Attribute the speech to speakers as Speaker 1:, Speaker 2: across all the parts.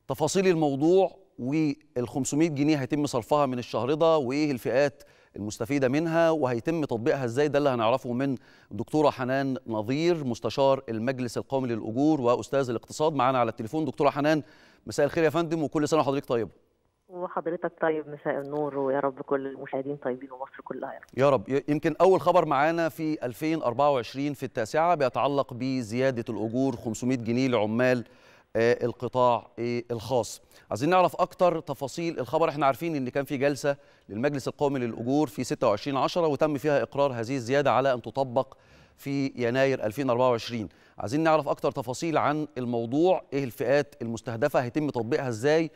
Speaker 1: تفاصيل الموضوع وال 500 جنيه هيتم صرفها من الشهر ده وايه الفئات المستفيده منها وهيتم تطبيقها ازاي ده اللي هنعرفه من الدكتوره حنان نظير مستشار المجلس القومي للاجور واستاذ الاقتصاد معانا على التليفون دكتوره حنان مساء الخير يا فندم وكل سنه وحضرتك طيبه
Speaker 2: وحضرتك طيب مساء النور ويا رب كل المشاهدين طيبين ومصر كلها يا رب
Speaker 1: يا رب يمكن اول خبر معانا في 2024 في التاسعه بيتعلق بزياده الاجور 500 جنيه لعمال القطاع الخاص عايزين نعرف اكتر تفاصيل الخبر احنا عارفين ان كان في جلسه للمجلس القومي للاجور في 26 10 وتم فيها اقرار هذه الزياده على ان تطبق في يناير 2024 عايزين نعرف اكتر تفاصيل عن الموضوع ايه الفئات المستهدفه هيتم تطبيقها ازاي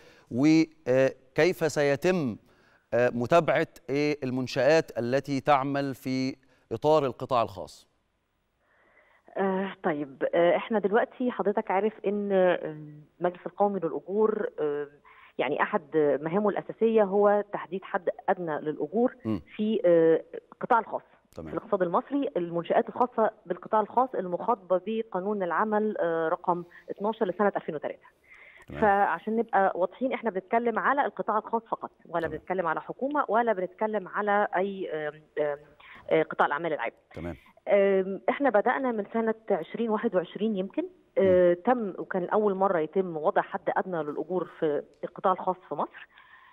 Speaker 1: وكيف سيتم متابعه المنشات التي تعمل في اطار القطاع الخاص
Speaker 2: آه طيب آه احنا دلوقتي حضرتك عارف ان المجلس القومي للاجور آه يعني احد مهامه الاساسيه هو تحديد حد ادنى للاجور
Speaker 1: م.
Speaker 2: في آه القطاع الخاص
Speaker 1: تمام.
Speaker 2: في الاقتصاد المصري المنشات الخاصه بالقطاع الخاص المخاطبه بقانون العمل آه رقم 12 لسنه 2003
Speaker 1: تمام.
Speaker 2: فعشان نبقى واضحين احنا بنتكلم على القطاع الخاص فقط ولا
Speaker 1: تمام.
Speaker 2: بنتكلم على حكومه ولا بنتكلم على اي آم آم آه قطاع الاعمال العام
Speaker 1: تمام
Speaker 2: احنا بدانا من سنه 2021 يمكن اه تم وكان اول مره يتم وضع حد ادنى للاجور في القطاع الخاص في مصر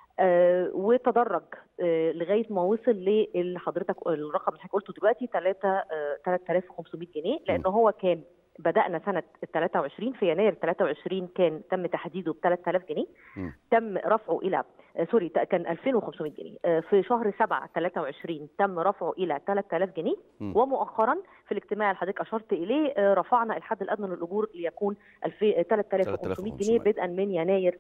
Speaker 2: اه وتدرج اه لغايه ما وصل اللي حضرتك الرقم اللي حضرتك قلته دلوقتي 3 اه 3500 جنيه لان هو كان بدانا سنه 23 في يناير 23 كان تم تحديده ب 3000 جنيه
Speaker 1: م.
Speaker 2: تم رفعه الى آه سوري كان 2500 جنيه آه في شهر 7 23 تم رفعه الى 3000 جنيه
Speaker 1: م.
Speaker 2: ومؤخرا في الاجتماع اللي حضرتك اشرت اليه آه رفعنا الحد الادنى للاجور ليكون 3500 جنيه بدءا من يناير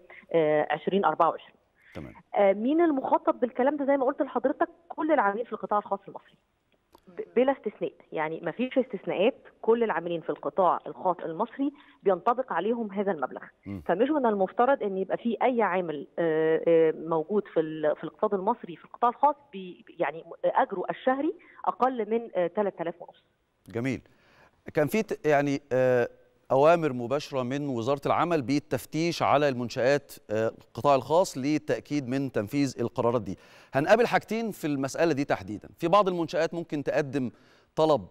Speaker 2: 2024
Speaker 1: تمام
Speaker 2: مين المخاطب بالكلام ده زي ما قلت لحضرتك كل العاملين في القطاع الخاص المصري بلا استثناء يعني ما فيش استثناءات كل العاملين في القطاع الخاص المصري بينطبق عليهم هذا المبلغ
Speaker 1: م.
Speaker 2: فمش من المفترض ان يبقى في اي عامل موجود في في الاقتصاد المصري في القطاع الخاص يعني اجره الشهري اقل من 3000 ونص
Speaker 1: جميل كان في يعني اوامر مباشره من وزاره العمل بالتفتيش على المنشات القطاع الخاص للتاكيد من تنفيذ القرارات دي هنقابل حاجتين في المساله دي تحديدا في بعض المنشات ممكن تقدم طلب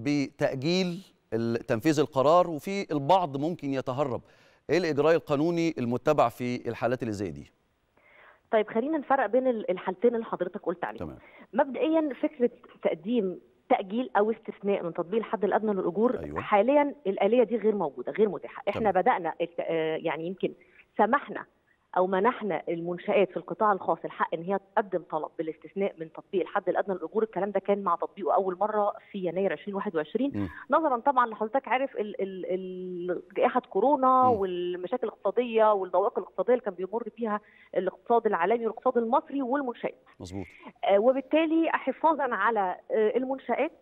Speaker 1: بتاجيل تنفيذ القرار وفي البعض ممكن يتهرب ايه الاجراء القانوني المتبع في الحالات اللي زي دي
Speaker 2: طيب خلينا نفرق بين الحالتين اللي حضرتك قلت عليهم
Speaker 1: تمام.
Speaker 2: مبدئيا فكره تقديم تاجيل او استثناء من تطبيق الحد الادنى للاجور
Speaker 1: أيوة.
Speaker 2: حاليا الاليه دي غير موجوده غير متاحه احنا
Speaker 1: تمام.
Speaker 2: بدانا يعني يمكن سمحنا او منحنا المنشات في القطاع الخاص الحق ان هي تقدم طلب بالاستثناء من تطبيق الحد الادنى للاجور الكلام ده كان مع تطبيقه اول مره في يناير 2021
Speaker 1: م.
Speaker 2: نظرا طبعا لحضرتك عارف ال ال ال جائحه كورونا
Speaker 1: م.
Speaker 2: والمشاكل الاقتصاديه والضوابط الاقتصاديه اللي كان بيمر بيها الاقتصاد العالمي والاقتصاد المصري والمنشات
Speaker 1: مظبوط
Speaker 2: آه وبالتالي حفاظا على آه المنشات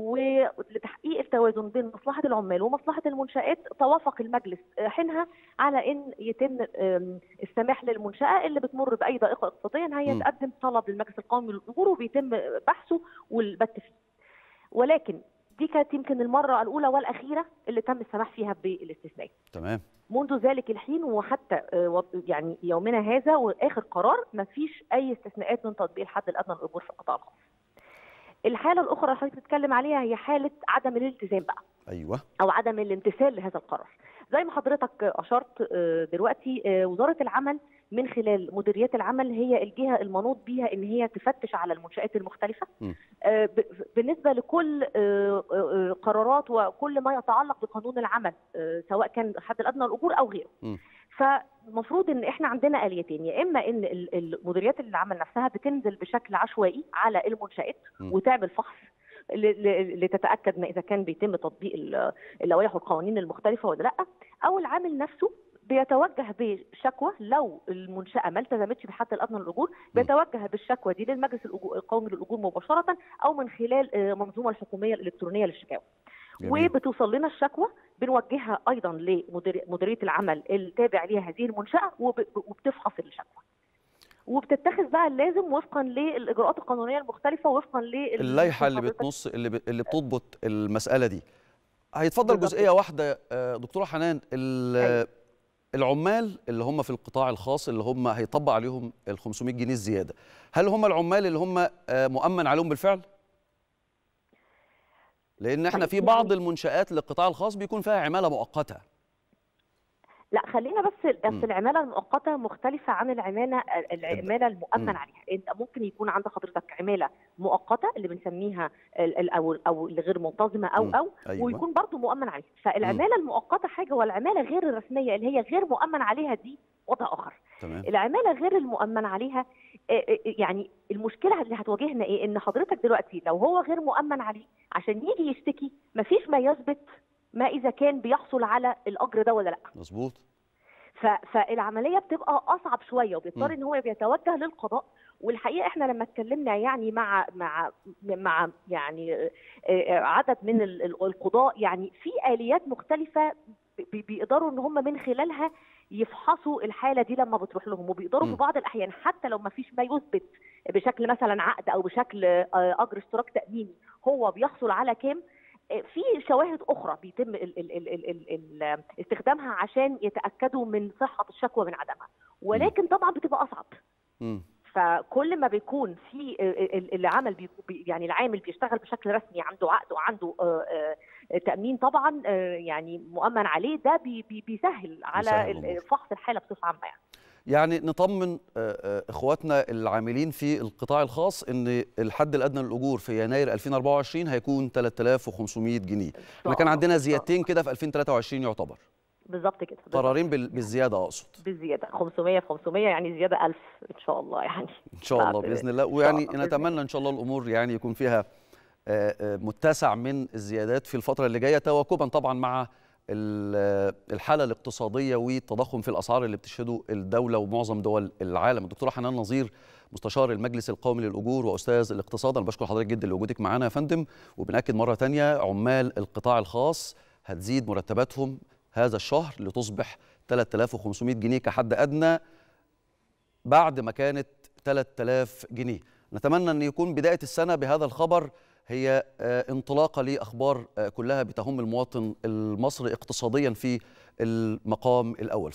Speaker 2: ولتحقيق التوازن بين مصلحه العمال ومصلحه المنشات توافق المجلس حينها على ان يتم السماح للمنشاه اللي بتمر باي ضائقه اقتصاديه ان هي
Speaker 1: م.
Speaker 2: تقدم طلب للمجلس القومي للاجور وبيتم بحثه والبت فيه. ولكن دي كانت يمكن المره الاولى والاخيره اللي تم السماح فيها بالاستثناء.
Speaker 1: تمام
Speaker 2: منذ ذلك الحين وحتى يعني يومنا هذا واخر قرار ما فيش اي استثناءات من تطبيق الحد الادنى للاجور في القطاع الخاص. الحاله الاخرى اللي حضرتك بتتكلم عليها هي حاله عدم الالتزام بقى
Speaker 1: ايوه
Speaker 2: او عدم الامتثال لهذا القرار زي ما حضرتك اشرت دلوقتي وزاره العمل من خلال مديريات العمل هي الجهه المنوط بها ان هي تفتش على المنشات المختلفه
Speaker 1: م.
Speaker 2: بالنسبه لكل قرارات وكل ما يتعلق بقانون العمل سواء كان الحد الادنى للاجور او غيره
Speaker 1: م.
Speaker 2: فالمفروض ان احنا عندنا اليتين يا اما ان مديريات العمل نفسها بتنزل بشكل عشوائي على المنشات
Speaker 1: م.
Speaker 2: وتعمل فحص لتتاكد ما اذا كان بيتم تطبيق اللوائح والقوانين المختلفه ولا لا او العامل نفسه بيتوجه بشكوى لو المنشاه ما التزمتش بالحد الادنى للاجور بيتوجه بالشكوى دي للمجلس القومي للاجور مباشره او من خلال المنظومه الحكوميه الالكترونيه للشكاوى
Speaker 1: جميل.
Speaker 2: وبتوصل لنا الشكوى بنوجهها ايضا لمديريه العمل التابع ليها هذه المنشاه وبتفحص الشكوى وبتتخذ بقى اللازم وفقا للاجراءات القانونيه المختلفه وفقا لل
Speaker 1: اللائحه اللي بتنص اللي ب... اللي بتضبط المساله دي هيتفضل
Speaker 2: بالظبط.
Speaker 1: جزئيه واحده آه، دكتوره حنان ال-
Speaker 2: أيوة.
Speaker 1: العمال اللي هم في القطاع الخاص اللي هم هيطبق عليهم ال 500 جنيه الزياده هل هم العمال اللي هم آه، مؤمن عليهم بالفعل لان احنا
Speaker 2: طيب
Speaker 1: في
Speaker 2: يعني-
Speaker 1: بعض المنشآت للقطاع الخاص بيكون فيها عماله مؤقته
Speaker 2: لا خلينا بس
Speaker 1: مم.
Speaker 2: في العماله المؤقته مختلفه عن العماله العماله المؤمن
Speaker 1: مم.
Speaker 2: عليها انت ممكن يكون عند حضرتك عماله مؤقته اللي بنسميها ال- ال- او او اللي غير منتظمه او
Speaker 1: مم.
Speaker 2: او
Speaker 1: ايوه
Speaker 2: ويكون برضه مؤمن عليها فالعماله المؤقته حاجه والعماله غير الرسميه اللي هي غير مؤمن عليها دي وضع اخر
Speaker 1: تمام
Speaker 2: العماله غير المؤمن عليها آه، آه، يعني المشكله اللي هتواجهنا ايه ان حضرتك دلوقتي لو هو غير مؤمن عليه عشان يجي يشتكي مفيش ما يثبت ما اذا كان بيحصل على اجر ده ولا لا
Speaker 1: مظبوط
Speaker 2: ف- فالعمليه بتبقى اصعب شويه وبيضطر
Speaker 1: مم.
Speaker 2: ان هو بيتوجه للقضاء والحقيقه احنا لما اتكلمنا يعني مع مع مع يعني آه، آه، عدد من ال- ال- القضاء يعني في اليات مختلفه بي- بيقدروا ان هم من خلالها يفحصوا الحاله دي لما بتروح لهم وبيقدروا
Speaker 1: مم.
Speaker 2: في بعض الاحيان حتى لو ما فيش ما يثبت بشكل مثلا عقد او بشكل آه، اجر اشتراك تاميني هو بيحصل على كام آه، في شواهد اخرى بيتم ال ال ال ال ال ال استخدامها عشان يتاكدوا من صحه الشكوى من عدمها ولكن طبعا بتبقى اصعب
Speaker 1: مم.
Speaker 2: فكل ما بيكون في ال- ال- العمل بيكون بي- يعني العامل بيشتغل بشكل رسمي عنده عقد وعنده آه، آه، تامين طبعا آه، يعني مؤمن عليه ده بي- بي- بيسهل على
Speaker 1: بيسهل
Speaker 2: ال-
Speaker 1: الأمور.
Speaker 2: فحص الحاله بصفه عامه يعني.
Speaker 1: يعني نطمن آه، آه، اخواتنا العاملين في القطاع الخاص ان الحد الادنى للاجور في يناير 2024 هيكون 3500 جنيه احنا كان
Speaker 2: الله،
Speaker 1: عندنا
Speaker 2: إن شاء
Speaker 1: زيادتين كده في 2023 يعتبر
Speaker 2: بالظبط كده بالظبط.
Speaker 1: قرارين بال- بالزياده اقصد
Speaker 2: بالزياده 500 في 500 يعني زياده 1000 ان شاء الله يعني
Speaker 1: ان شاء الله
Speaker 2: بعد-
Speaker 1: باذن الله
Speaker 2: إن شاء
Speaker 1: ويعني
Speaker 2: الله بإذن
Speaker 1: نتمنى ان شاء الله الامور يعني يكون فيها آه، آه، متسع من الزيادات في الفتره اللي جايه تواكبا طبعا مع ال- الحاله الاقتصاديه والتضخم في الاسعار اللي بتشهده الدوله ومعظم دول العالم الدكتوره حنان نظير مستشار المجلس القومي للاجور واستاذ الاقتصاد انا بشكر حضرتك جدا لوجودك معانا يا فندم وبناكد مره تانية عمال القطاع الخاص هتزيد مرتباتهم هذا الشهر لتصبح 3500 جنيه كحد ادنى بعد ما كانت 3000 جنيه نتمنى أن يكون بداية السنة بهذا الخبر هي آه، انطلاقة لأخبار آه، كلها بتهم المواطن المصري اقتصاديا في المقام الأول